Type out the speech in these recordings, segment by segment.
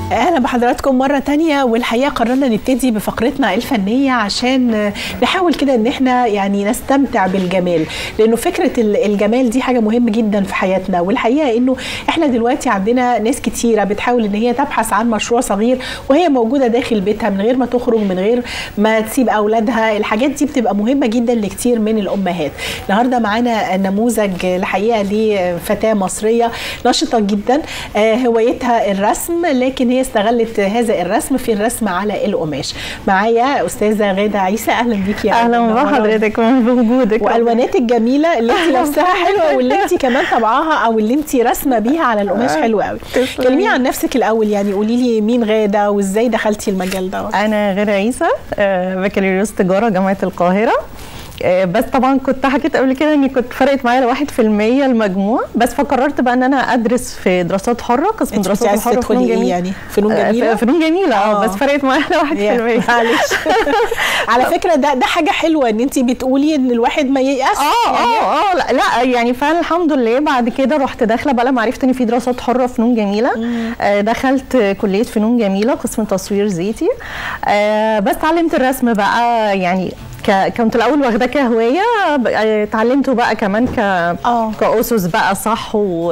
اهلا بحضراتكم مره تانية والحقيقه قررنا نبتدي بفقرتنا الفنيه عشان نحاول كده ان احنا يعني نستمتع بالجمال لانه فكره الجمال دي حاجه مهمه جدا في حياتنا والحقيقه انه احنا دلوقتي عندنا ناس كتيره بتحاول ان هي تبحث عن مشروع صغير وهي موجوده داخل بيتها من غير ما تخرج من غير ما تسيب اولادها الحاجات دي بتبقى مهمه جدا لكتير من الامهات النهارده معانا نموذج الحقيقه لفتاه مصريه نشطه جدا هوايتها الرسم لكن هي استغلت هذا الرسم في الرسم على القماش معايا استاذه غاده عيسى اهلا بيكي اهلا بحضرتك بوجودك والوانات الجميله اللي انت لابساها حلوه واللي انت كمان طبعاها او اللي انت راسمه بيها على القماش حلو قوي كلميني عن نفسك الاول يعني قولي لي مين غاده وازاي دخلتي المجال ده انا غاده عيسى بكالوريوس تجاره جامعه القاهره بس طبعا كنت حكيت قبل كده اني كنت فرقت معايا واحد في المية المجموع بس فقررت بقى ان انا ادرس في دراسات حره قسم دراسات الحره فنون جميله يعني فنون جميله فنون جميله اه بس فرقت معايا واحد في المية معلش على فكره ده ده حاجه حلوه ان انت بتقولي ان الواحد ما ييأس اه اه اه لا, لا يعني فعلا الحمد لله بعد كده رحت داخله بقى لما عرفت ان في دراسات حره فنون جميله آه دخلت كليه فنون جميله قسم تصوير زيتي آه بس اتعلمت الرسم بقى يعني كنت الاول واخداه كهوايه اتعلمته بقى كمان ك أوه. كاسس بقى صح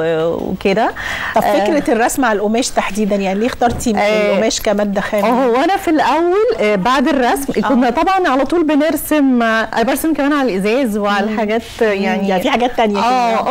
وكده طب فكره آه الرسم على القماش تحديدا يعني ليه اخترتي آه القماش كماده خام هو انا في الاول بعد الرسم أوه. كنا طبعا على طول بنرسم برسم كمان على الازاز وعلى الحاجات يعني يعني في حاجات ثانيه اه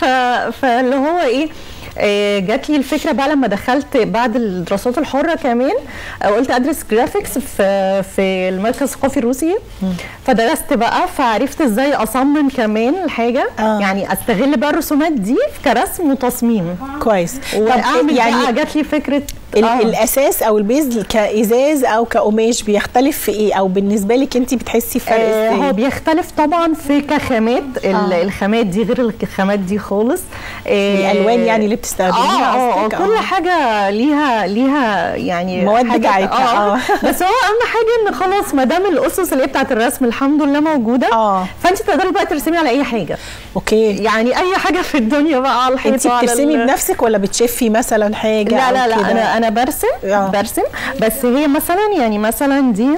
اه فاللي هو ايه جات لي الفكره بقى لما دخلت بعد الدراسات الحره كمان قلت ادرس جرافيكس في في المركز الثقافي الروسي فدرست بقى فعرفت ازاي اصمم كمان الحاجه آه. يعني استغل بقى الرسومات دي كرسم وتصميم كويس واعمل يعني جات لي فكره آه. الاساس او البيز كازاز او كقماش بيختلف في ايه او بالنسبه لك انت بتحسي فرق آه هو بيختلف طبعا في كخامات آه. الخامات دي غير الخامات دي خالص آه الالوان يعني اللي بتستخدميها اه اه كل حاجه ليها ليها يعني مواد بتاعتها آه. آه. بس هو اهم حاجه ان خلاص ما دام الاسس اللي هي بتاعت الرسم الحمد لله موجوده اه فانت تقدري بقى ترسمي على اي حاجه اوكي يعني اي حاجه في الدنيا بقى على الحيطه انت بترسمي بنفسك ولا بتشفي مثلا حاجه لا لا لا انا انا برسم آه. برسم بس هي مثلا يعني مثلا دي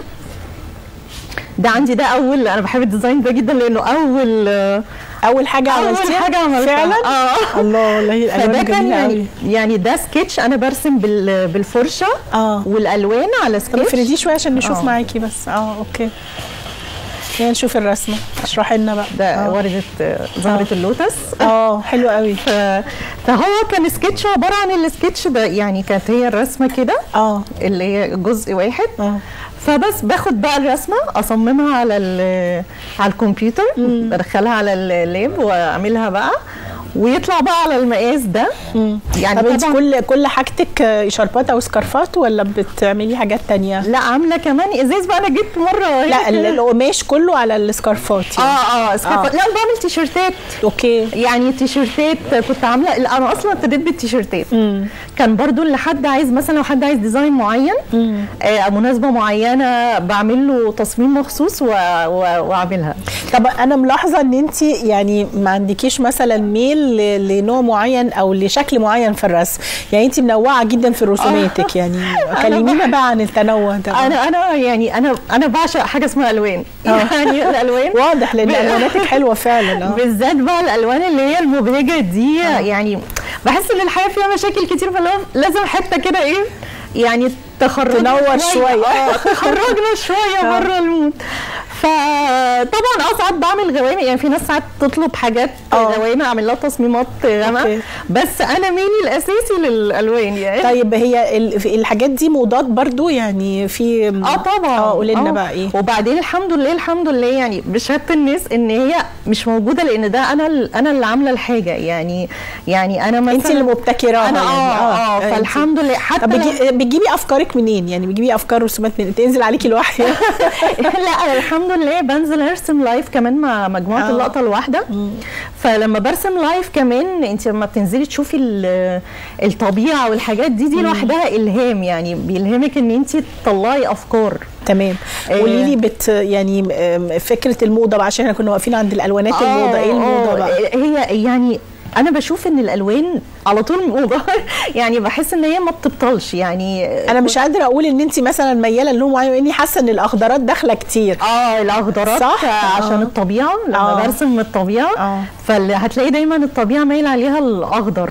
ده عندي ده اول انا بحب الديزاين ده جدا لانه اول اول حاجه عملتيها اول حاجه عملتها فعلا اه الله والله فده كان يعني يعني ده سكتش انا برسم بال بالفرشه اه والالوان على سكتش طب افرديه شويه عشان نشوف آه. معاكي بس اه اوكي خلينا نشوف الرسمه اشرحي لنا بقى ده آه. ورده زهره آه. اللوتس اه حلو قوي ف... فهو كان سكتش عباره عن السكتش ده يعني كانت هي الرسمه كده اه اللي هي جزء واحد اه فبس باخد بقى الرسمه اصممها على على الكمبيوتر بدخلها على اللاب واعملها بقى ويطلع بقى على المقاس ده يعني طب انت كل كل حاجتك شربات او سكارفات ولا بتعملي حاجات تانية؟ لا عامله كمان ازاز بقى انا جبت مره لا القماش كله على السكارفات يعني. اه اه سكارفات آه. لا بعمل تيشرتات اوكي يعني تيشرتات كنت عامله انا اصلا ابتديت بالتيشرتات كان برضو اللي حد عايز مثلا لو حد عايز ديزاين معين آه مناسبه معينه بعمل له تصميم مخصوص واعملها طب انا ملاحظه ان انت يعني ما عندكيش مثلا ميل لنوع معين او لشكل معين في الرسم يعني انت منوعه جدا في رسوماتك يعني كلمينا بقى عن التنوع ده انا انا يعني انا انا بعشق حاجه اسمها الوان يعني الالوان واضح لان الواناتك حلوه فعلا بالذات بقى الالوان اللي هي المبهجه دي أوه. يعني بحس ان الحياه فيها مشاكل كتير فاللي لازم حته كده ايه يعني تخرجنا تنور شويه اه تخرجنا شويه بره المود فطبعا اه ساعات بعمل غوامق يعني في ناس ساعات تطلب حاجات غوامق اعمل لها تصميمات غامقه بس انا ميلي الاساسي للالوان يعني طيب هي الحاجات دي موضات برضو يعني في اه طبعا اه قولي لنا بقى ايه وبعدين الحمد لله الحمد لله يعني بشهاده الناس ان هي مش موجوده لان ده انا انا اللي عامله الحاجه يعني يعني انا مثلا انت اللي مبتكراها انا اه اه, آه فالحمد لله حتى طب بتجيبي افكارك منين يعني بتجيبي افكار رسومات منين تنزل عليكي الوحي لا الحمد لله بنزل ارسم لايف كمان مع مجموعه اللقطه الواحده فلما برسم لايف كمان انت لما بتنزلي تشوفي الطبيعه والحاجات دي دي لوحدها الهام يعني بيلهمك ان انت تطلعي افكار تمام قولي لي بت يعني فكره الموضه بقى عشان احنا كنا واقفين عند الالوانات الموضه ايه الموضه بقى هي يعني انا بشوف ان الالوان على طول موضه يعني بحس ان هي ما بتبطلش يعني انا مش قادره اقول ان انت مثلا مياله للون معين لاني حاسه ان الاخضرات داخله كتير اه الاخضرات صح؟ عشان آه. الطبيعه لما آه. برسم من الطبيعه آه. فهتلاقي دايما الطبيعه مايله عليها الاخضر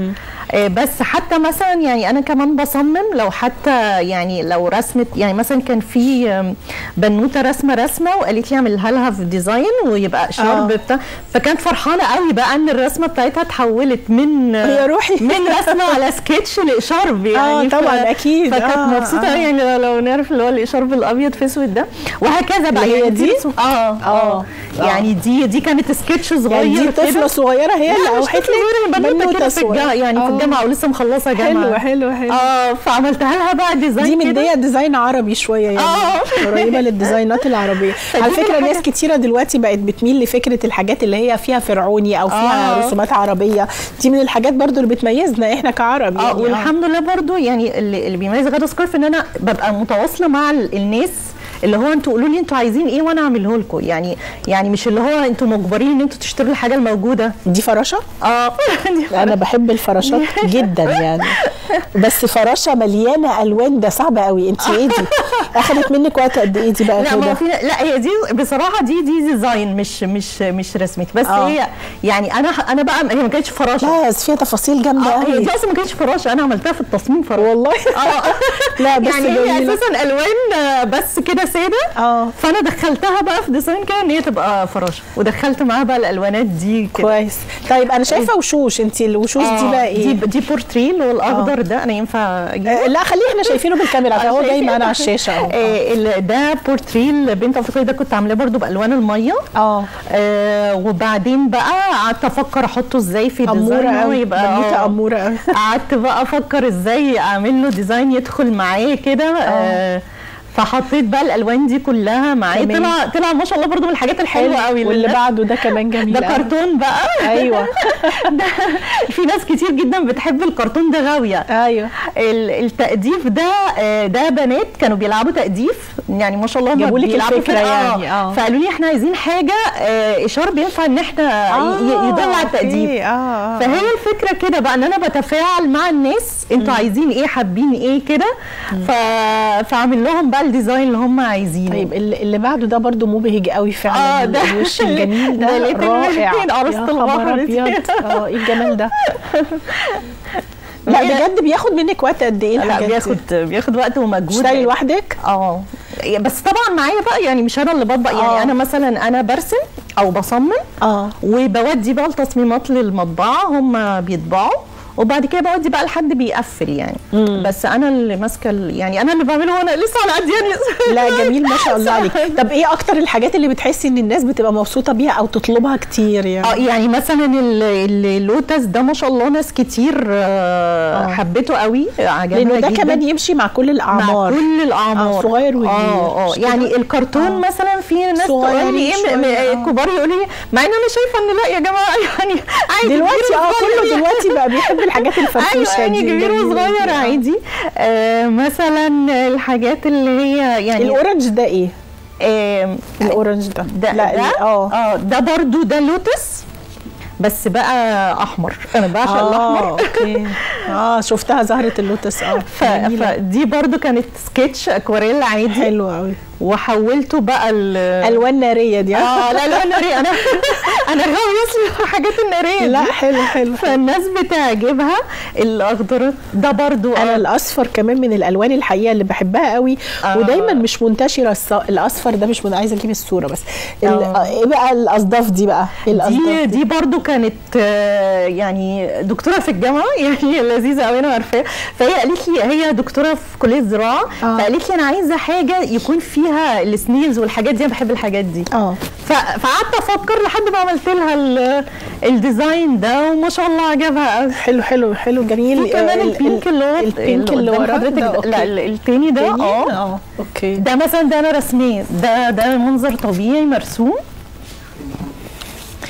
آه، بس حتى مثلا يعني انا كمان بصمم لو حتى يعني لو رسمت يعني مثلا كان في آم، بنوته رسمه رسمه وقالت لي اعملها لها في ديزاين ويبقى شرب آه. بتاع فكانت فرحانه قوي بقى ان الرسمه بتاعتها اتحولت من يا روحي. من رسمه على سكتش لشرب يعني طبعاً، أكيد. فكانت آه، مبسوطه آه. يعني لو- لو نعرف اللي هو الاشارب الابيض في اسود ده وهكذا بقى اللي هي يعني دي؟ اه اه آه. يعني دي دي كانت سكتش صغير يعني دي طفله كده. صغيره هي اللي لا مش اوحت طفلة صغيرة، لك بنوتة كده في الجامعة يعني في آه. الجامعة ولسه مخلصة جامعة حلو حلو حلو اه فعملتها لها بقى ديزاين دي كده. مديه ديزاين عربي شويه يعني آه. قريبه للديزاينات العربيه على فدي فكره حاجة- ناس كتيره دلوقتي بقت بتميل لفكره الحاجات اللي هي فيها فرعوني او فيها آه. رسومات عربيه دي من الحاجات برضو اللي بتميزنا احنا كعرب اه يعني والحمد لله برضو يعني اللي, اللي بيميز غدا سكارف ان انا ببقى متواصله مع ال- الناس اللي هو انتوا قولوا لي انتوا عايزين ايه وانا اعمله لكم يعني يعني مش اللي هو انتوا مجبرين ان انتوا تشتروا الحاجه الموجوده دي فراشه اه دي انا بحب الفراشات جدا يعني بس فراشه مليانه الوان ده صعب قوي انت ايه دي اخدت منك وقت قد ايه دي بقى لا ما كده هو في لا هي دي بصراحه دي دي ديزاين مش مش مش رسمتي بس آه. هي يعني انا انا بقى هي ما كانتش فراشه لا بس فيها تفاصيل جامده اه هي قوي دي اصلا ما كانتش فراشه انا عملتها في التصميم فراشه والله اه لا بس يعني هي جميلة. اساسا الوان آه، بس كده ساده اه فانا دخلتها بقى في ديزاين كده ان هي تبقى فراشه ودخلت معاها بقى الالوانات دي كده كويس طيب انا شايفه وشوش انت الوشوش دي آه، بقى ايه دي دي بورتريه اللي هو الاخضر ده انا ينفع اجيبه آه، لا خليه احنا شايفينه بالكاميرا فهو جاي معانا على الشاشه اهو آه، ال- ده بورتريه البنت افريقيه ده كنت عاملاه برضو بالوان الميه اه آه وبعدين بقى قعدت افكر احطه ازاي في ديزاين اموره هو قوي يبقى بنوته آه. اموره قوي قعدت بقى افكر ازاي اعمل له ديزاين يدخل معايا كده آه فحطيت بقى الالوان دي كلها معايا تمام. طلع طلع ما شاء الله برضو من الحاجات الحلوه قوي واللي لله. بعده ده كمان جميل ده قوي. كرتون بقى ايوه ده في ناس كتير جدا بتحب الكرتون ده غاويه ايوه ال- التأديف ده آه، ده بنات كانوا بيلعبوا تأديف يعني ما شاء الله هم جابوا لك بيلعبوا الفكرة كده. يعني، آه. فقالوا لي احنا عايزين حاجه آه، اشاره بينفع ان احنا ي- يدل على التأديف أوكي، اه اه فهي الفكره كده بقى ان انا بتفاعل مع الناس انتوا عايزين ايه حابين ايه كده ف... فاعمل لهم بقى الديزاين اللي هم عايزينه طيب اللي اللي بعده ده برضو مبهج قوي فعلا آه، ده- الوش الجميل ده ده لقيت رائع الاتنين عروسة يا خبر البحر دي. أبيض. اه ايه الجمال ده لا هي- بجد بياخد منك وقت قد ايه لا الحاجات بياخد بياخد وقت ومجهود تشتغلي لوحدك اه بس طبعا معايا بقى يعني مش انا اللي بطبق آه. يعني انا مثلا انا برسم او بصمم اه وبودي بقى التصميمات للمطبعه هم بيطبعوا وبعد كده بودي بقى لحد بيقفل يعني مم. بس انا اللي ماسكه ال- يعني انا اللي بعمله وانا لسه على قد يعني لا جميل ما شاء الله عليك طب ايه اكتر الحاجات اللي بتحسي ان الناس بتبقى مبسوطه بيها او تطلبها كتير يعني اه يعني مثلا ال- ال- اللوتس ده ما شاء الله ناس كتير آه، آه. حبته قوي عجبها لانه ده جداً. كمان يمشي مع كل الاعمار مع كل الاعمار آه، صغير وكبير. اه اه مش كده؟ يعني الكرتون آه. مثلا في ناس تقول صغيرين لي ايه م- شوية، م- آه. كبار يقولوا لي مع ان انا شايفه ان لا يا جماعه يعني عادي دلوقتي كبير اه وصغير كله يعني. دلوقتي بقى بيحب الحاجات ايوه الفرفوشه يعني دي كبير الجميلة وصغير دي. آه. عادي آه مثلا الحاجات اللي هي يعني الاورنج ده ايه آه الاورنج ده ده لا ده اه اه ده برضو ده لوتس بس بقى احمر انا بعشق اه الاحمر اوكي اه شفتها زهره اللوتس اه ف... جميلة. فدي برضو كانت سكتش اكواريل عادي حلو قوي وحولته بقى ال الوان ناريه دي اه لا لا نارية انا انا غاوية اصلا الحاجات النارية لا دي حلو حلو فالناس بتعجبها الاخضر ده برضو انا آه، الاصفر كمان من الالوان الحقيقه اللي بحبها قوي آه. ودايما مش منتشره الص- الاصفر ده مش من عايزه اجيب الصوره بس ال- آه. آه، ايه بقى الاصداف دي بقى ايه الاصداف دي دي برضو كانت آه، يعني دكتوره في الجامعه يعني لذيذه قوي انا عارفاها فهي قالت لي هي دكتوره في كليه زراعه آه. فقالت لي انا عايزه حاجه يكون فيها السنيلز والحاجات دي انا بحب الحاجات دي اه ف- فقعدت افكر لحد ما عملت لها ال- الديزاين ده وما شاء الله عجبها قوي حلو حلو حلو جميل في كمان آه، ال- البينك اللي هو البينك اللي قدام ورا حضرتك ده، ده أوكي. لا ال- التاني ده تاني؟ اه اه اوكي ده مثلا ده انا رسميه ده ده منظر طبيعي مرسوم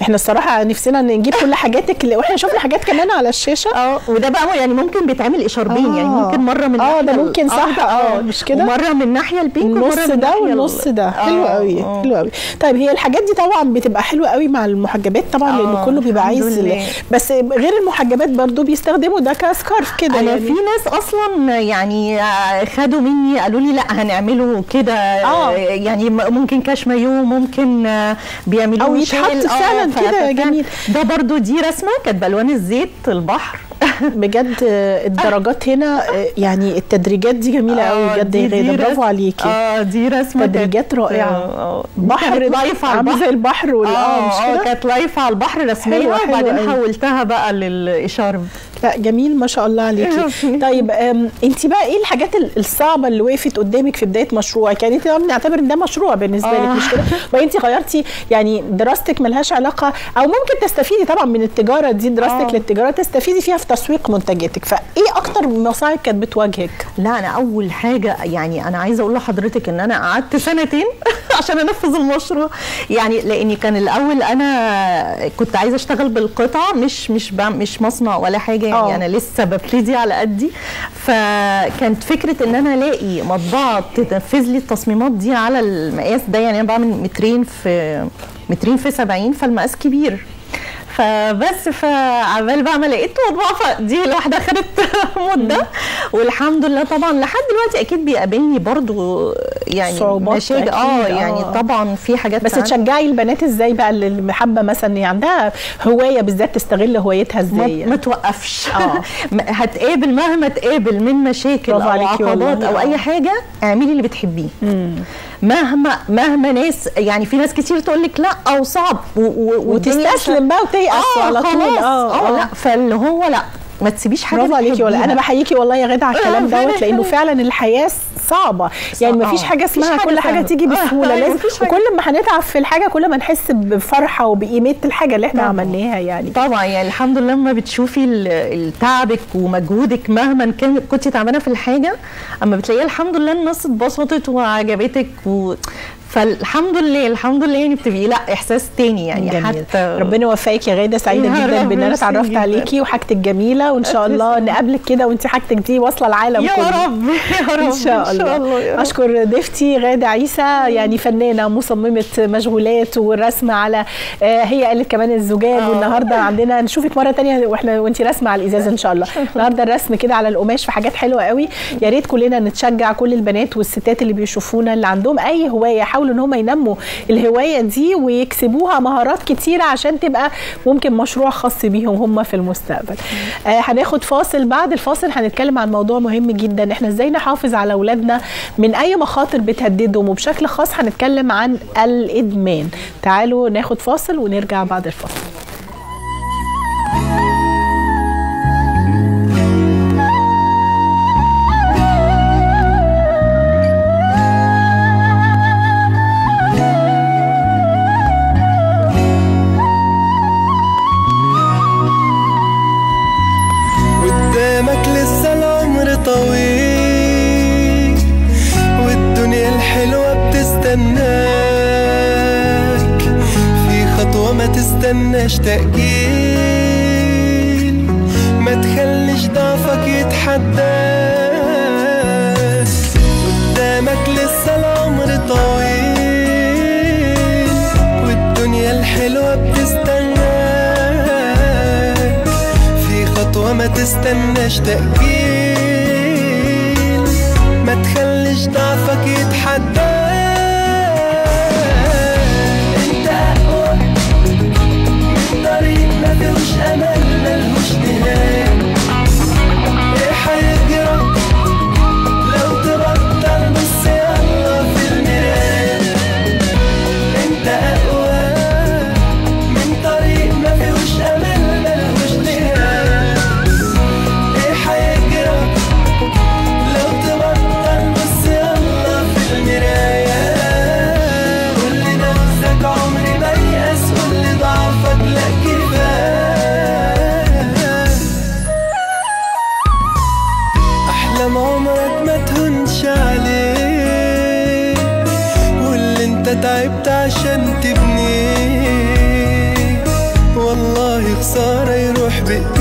احنا الصراحه نفسنا نجيب كل حاجاتك اللي واحنا شفنا حاجات كمان على الشاشه اه وده بقى يعني ممكن بيتعمل اشاربين آه. يعني ممكن مره من آه، ده الناحية ال- ممكن صح، ده، آه، مش كده؟ ومره من الناحيه البينك النص ومرة من ده الناحية ال- والنص ده حلو آه، قوي آه. حلو قوي طيب هي الحاجات دي طبعا بتبقى حلوه قوي مع المحجبات طبعا لانه آه، كله بيبقى الحمد عايز ال- لله. بس غير المحجبات برضو بيستخدموا ده كسكارف كده انا يعني. في ناس اصلا يعني خدوا مني قالوا لي لا هنعمله كده آه. يعني م- ممكن كاش مايو ممكن بيعملوه أو يتحط شال. فعلاً ف- كده ففعلاً جميل. ده برضو دي رسمه كانت بالوان الزيت البحر بجد آه، الدرجات هنا آه، يعني التدريجات دي جميله قوي آه، بجد دي- يا دي غاده برافو رسم- عليكي اه دي رسمه تدريجات كانت- رائعة. آه، دي بحر كانت لايف على عامل البحر زي البحر وال اه اه مش اه كده كانت لايف على البحر رسميه حلوة، حلوة وبعدين قوي. حولتها بقى للاشارب لا جميل ما شاء الله عليكي طيب انت بقى ايه الحاجات ال- الصعبه اللي وقفت قدامك في بدايه مشروعك يعني انت طبعا بنعتبر ان ده مشروع بالنسبه لك آه. مش كده وانت غيرتي يعني دراستك ملهاش علاقه او ممكن تستفيدي طبعا من التجاره دي دراستك آه. للتجاره تستفيدي فيها في تسويق منتجاتك فايه اكتر مصاعب كانت بتواجهك لا انا اول حاجه يعني انا عايزه اقول لحضرتك ان انا قعدت سنتين عشان انفذ المشروع يعني لاني كان الاول انا كنت عايزه اشتغل بالقطع مش مش بعم- مش مصنع ولا حاجه يعني آه. انا لسه ببتدي على قدي فكانت فكره ان انا الاقي مطبعه تنفذ لي التصميمات دي على المقاس ده يعني انا بعمل مترين في مترين في 70 فالمقاس كبير فبس فعبال بقى ما لقيت مطبعه فدي لوحدها خدت مده والحمد لله طبعا لحد دلوقتي اكيد بيقابلني برضو يعني صعوبات مشاكل أكيد، اه آه. يعني طبعا في حاجات بس ساعات تشجعي البنات ازاي بقى اللي حابه مثلا إن عندها هوايه بالذات تستغل هوايتها ما, ازاي ما توقفش آه. ما- هتقابل مهما تقابل من مشاكل برافو او عليكي عقبات والله، او آه. اي حاجه اعملي اللي بتحبيه مهما مهما ناس يعني في ناس كتير تقول لك لا او صعب و- و- والدنيا مش- وتستسلم بقى وتيأس اه على طول خلاص اه اه اه لا فاللي هو لا ما تسيبيش حاجه برافو عليكي والله انا بتحبيها. بحييكي والله يا غاده على الكلام ربنا دوت لانه يخليك. فعلا الحياه صعبه يعني ما فيش آه. حاجه مفيش اسمها حاجة كل حاجه سهلة. تيجي بسهوله أيوة، لازم مفيش حاجة. وكل ما هنتعب في الحاجه كل ما نحس بفرحه وبقيمه الحاجه اللي احنا طبعاً. عملناها يعني طبعا يعني الحمد لله لما بتشوفي ال- ال- تعبك ومجهودك مهما كان كنت تعبانه في الحاجه اما بتلاقيها الحمد لله الناس اتبسطت وعجبتك و فالحمد لله الحمد لله يعني بتبقي لا احساس تاني يعني جميل. حتى ربنا يوفقك يا غاده سعيده يا جدا رب، بان انا ميرسي اتعرفت جداً. عليكي وحاجتك جميله وان شاء الله تسلمي. نقابلك كده وانت حاجتك دي واصله العالم يا كله رب يا رب ان شاء الله, يا رب. اشكر ضيفتي غاده عيسى يعني فنانه مصممه مشغولات والرسم على آه، هي قالت كمان الزجاج آه. والنهارده عندنا نشوفك مره تانية واحنا وانت رسمه على الازاز ان شاء الله النهارده الرسم كده على القماش في حاجات حلوه قوي يا ريت كلنا نتشجع كل البنات والستات اللي بيشوفونا اللي عندهم اي هوايه يحاولوا ان هم ينموا الهوايه دي ويكسبوها مهارات كتيره عشان تبقى ممكن مشروع خاص بيهم هم في المستقبل آه هناخد فاصل بعد الفاصل هنتكلم عن موضوع مهم جدا احنا ازاي نحافظ على اولادنا من اي مخاطر بتهددهم وبشكل خاص هنتكلم عن الادمان تعالوا ناخد فاصل ونرجع بعد الفاصل قدامك لسه العمر طويل والدنيا الحلوة بتستناك في خطوة ما تستناش تأجيل ما تخليش ضعفك يتحداك قدامك لسه العمر طويل والدنيا الحلوة بتستناك في خطوة ما تستناش تأجيل ما تخليش ضعفك يتحداك انت اقوى من طريق ما فيهوش امل ملهوش نهاية ايه هيجرى لو تبطل بص يلا في المراية انت اقوى من طريق ما فيهوش امل ملهوش نهاية ايه هيجرى لو تبطل بص يلا في المراية قول لنفسك عمري ما يأس قول لضعفك لا كفاية احلام عمرك ما تهونش عليك واللي انت تعبت عشان تبنيه خسارة يروح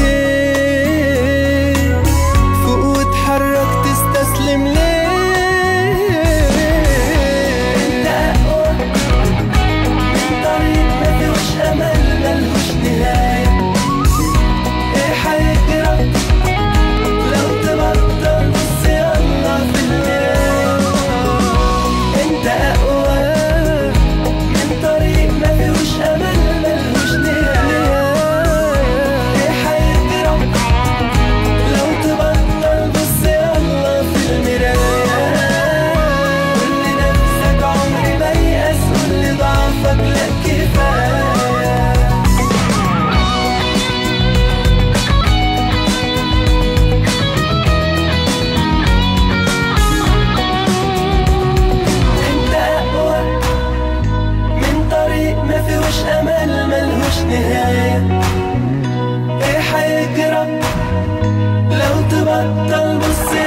بإيديك فوق واتحرك تستسلم ليه انت اقوى من طريق ما فيهوش امل ملهوش نهاية ايه حيجرى لو تبطل بص يلا في المراية انت اقوى من طريق ما فيهوش امل ملهوش نهاية ايه حيجرى لو تبطل بص يلا في المراية قول لنفسك عمري ما يأس قول لضعفك لا كفاية انت اقوى من طريق ما فيهوش امل ملهوش نهايه ايه حيجرى لو تبطل بص